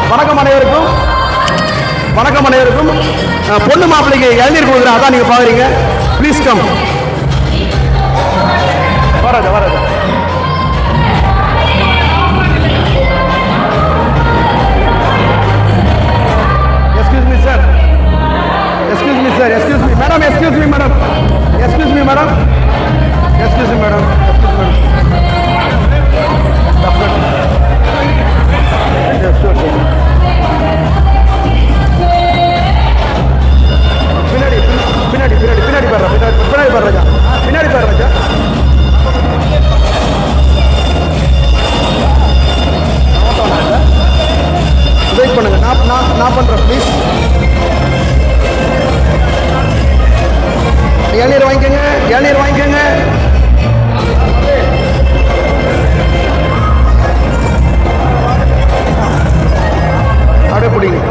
வணக்கம் அனைவருக்கும் வணக்கம் அனைவருக்கும் அஹ், பொண்ணு மாப்பிள்ளைக்கு இளநீர் கொடுக்குறேன் அதான் நீங்கள் பார்க்குறீங்க ப்ளீஸ் கம் வராது வராது excuse me sir excuse me sir excuse me madam excuse me madam excuse me madam excuse me madam பின்னாடி பின்னாடி பின்னாடி பின்னாடி பாரு பின்னாடி பின்னாடி பாரு ராஜா பின்னாடி பாரு ராஜா வெயிட் பண்ணுங்க நான் நான் நான் பண்றேன் ப்ளீஸ் இளநீர் வாங்கிக்கோங்க இளநீர் வாங்கிக்கோங்க அப்படியே பிடிங்க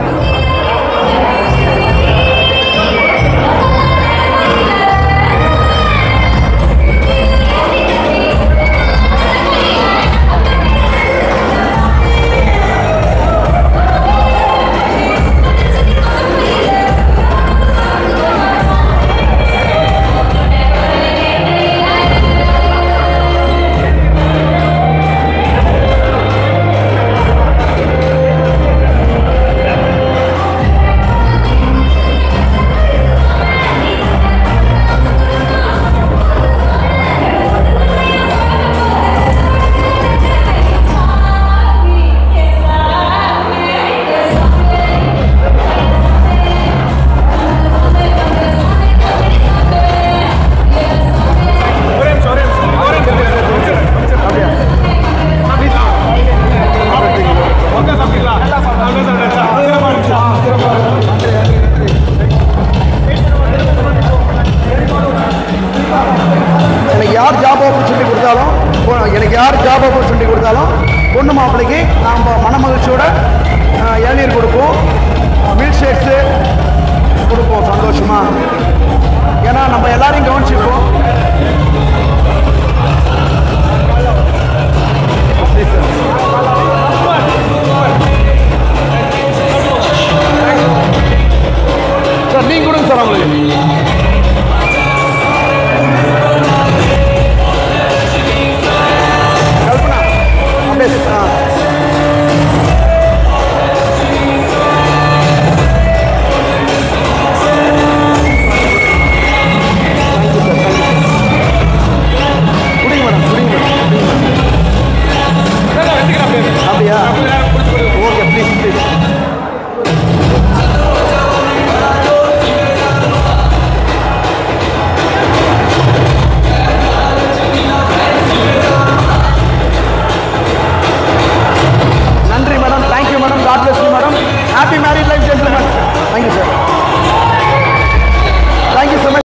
எனக்கு யார் ஜாப் ஆப்பர்ச்சுனிட்டி கொடுத்தாலும் பொ- எனக்கு யார் ஜாப் ஆப்பர்ச்சுனிட்டி கொடுத்தாலும் பொண்ணு மாப்பிள்ளைக்கு நாம் மன மகிழ்ச்சியோட அஹ், இளநீர் கொடுப்போம் மில்க் ஷேக்ஸு கொடுப்போம் சந்தோஷமா ஏன்னா நம்ம எல்லாரையும் கவனிச்சுப்போம் Please, sir. சார் நீங்கள் கொடுங்க சார் அவங்களுக்கு கல்பனா அப்படியே ஆ தேங்க்யூ சார் தேங்க்யூ குடிங்க மேடம் குடிங்க மேடம் அப்படியா ஓகே ப்ளீஸ் ப்ளீஸ்